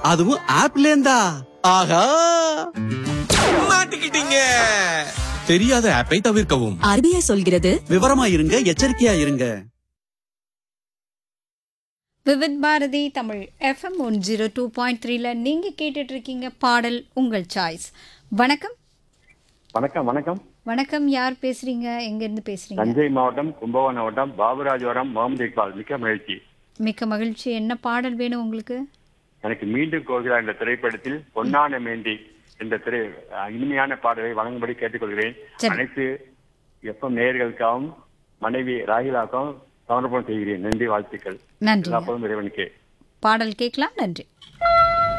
அதுவும் ஆப்ல இருந்தா ஆஹா மாட்டிக்கிட்டீங்க தெரியாத ஆப்பை தவிர்க்கவும் ஆர்பிஐ சொல்கிறது விவரமா இருங்க எச்சரிக்கையா இருங்க Vividh Bharati Tamil FM one zero two point த்ரீல நீங்கள் கேட்டுட்டு இருக்கீங்க பாடல் உங்கள் சாய்ஸ் வணக்கம் வணக்கம் வணக்கம் வணக்கம் யார் பேசுறீங்க எங்கேருந்து பேசுறீங்க தஞ்சை மாவட்டம் கும்பகோணம் மாவட்டம் பாபுராஜவரம் முகமது இக்பால் மிக்க மகிழ்ச்சி மிக்க மகிழ்ச்சி என்ன பாடல் வேணும் உங்களுக்கு எனக்கு மீண்டும் கோகிலா என்ற திரைப்படத்தில் பொன்னான மேந்தி என்ற திரை அஹ், இனிமையான பாடலை வழங்கும்படி கேட்டுக்கொள்கிறேன் சரி. அனைத்து எஃப்எம் நேயர்களுக்காகவும் மனைவி ராகிலாக்காகவும் சமர்ப்பணம் செய்கிறேன் நன்றி வாழ்த்துக்கள் நன்றி எல்லா பொழுதும் இறைவனுக்கு பாடல் கேட்கலாம் நன்றி